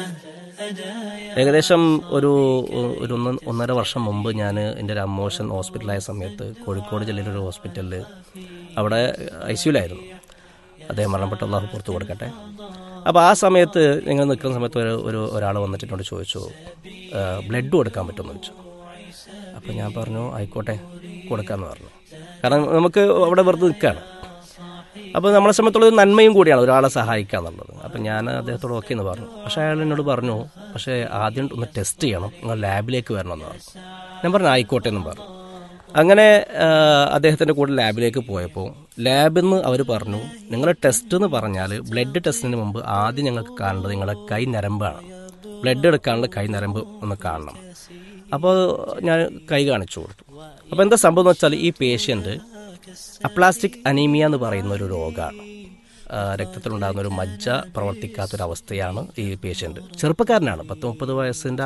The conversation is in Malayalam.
ഏകദേശം ഒരു ഒരു ഒന്ന് ഒന്നര വർഷം മുമ്പ് ഞാൻ എൻ്റെ ഒരു അമ്മോഷൻ ഹോസ്പിറ്റലായ സമയത്ത് കോഴിക്കോട് ജില്ലയിലെ ഒരു ഹോസ്പിറ്റലിൽ അവിടെ ഐ സിയുലായിരുന്നു അദ്ദേഹം മരണപ്പെട്ട അള്ളാഹു പുറത്തു കൊടുക്കട്ടെ അപ്പോൾ ആ സമയത്ത് നിങ്ങൾ നിൽക്കുന്ന സമയത്ത് ഒരു ഒരു ഒരാൾ വന്നിട്ട് എന്നോട് ചോദിച്ചു ബ്ലഡ് കൊടുക്കാൻ പറ്റുമെന്ന് ചോദിച്ചു അപ്പോൾ ഞാൻ പറഞ്ഞു ആയിക്കോട്ടെ കൊടുക്കാമെന്ന് പറഞ്ഞു കാരണം നമുക്ക് അവിടെ വെറുതെ നിൽക്കുകയാണ് അപ്പോൾ നമ്മളെ സംബന്ധിച്ചുള്ള ഒരു നന്മയും കൂടിയാണ് ഒരാളെ സഹായിക്കുക എന്നുള്ളത് അപ്പം ഞാൻ അദ്ദേഹത്തോട് ഓക്കെ എന്ന് പറഞ്ഞു പക്ഷേ അയാൾ എന്നോട് പറഞ്ഞു പക്ഷേ ആദ്യം ഒന്ന് ടെസ്റ്റ് ചെയ്യണം നിങ്ങൾ ലാബിലേക്ക് വരണമെന്ന് പറഞ്ഞു ഞാൻ പറഞ്ഞു ആയിക്കോട്ടെ എന്നും പറഞ്ഞു അങ്ങനെ ആ, അദ്ദേഹത്തിൻ്റെ കൂടെ ലാബിലേക്ക് പോയപ്പോൾ ലാബിൽ നിന്ന് അവർ പറഞ്ഞു നിങ്ങളുടെ ടെസ്റ്റ് എന്ന് പറഞ്ഞാൽ ബ്ലഡ് ടെസ്റ്റിന് മുമ്പ് ആദ്യം ഞങ്ങൾക്ക് കാണേണ്ടത് നിങ്ങളുടെ കൈ നരമ്പാണ് ബ്ലഡ് എടുക്കാനുള്ള കൈ നരമ്പ് ഒന്ന് കാണണം അപ്പോൾ ഞാൻ കൈ കാണിച്ചു കൊടുത്തു അപ്പോൾ എന്താ സംഭവം എന്ന് വെച്ചാൽ ഈ പേഷ്യൻ്റ് അപ്ലാസ്റ്റിക് അനീമിയ എന്ന് പറയുന്ന ഒരു രോഗമാണ് ആ, രക്തത്തിലുണ്ടാകുന്ന ഒരു മജ്ജ പ്രവർത്തിക്കാത്തൊരവസ്ഥയാണ് ഈ പേഷ്യൻ്റ് ചെറുപ്പക്കാരനാണ് പത്ത് മുപ്പത് വയസ്സിൻ്റെ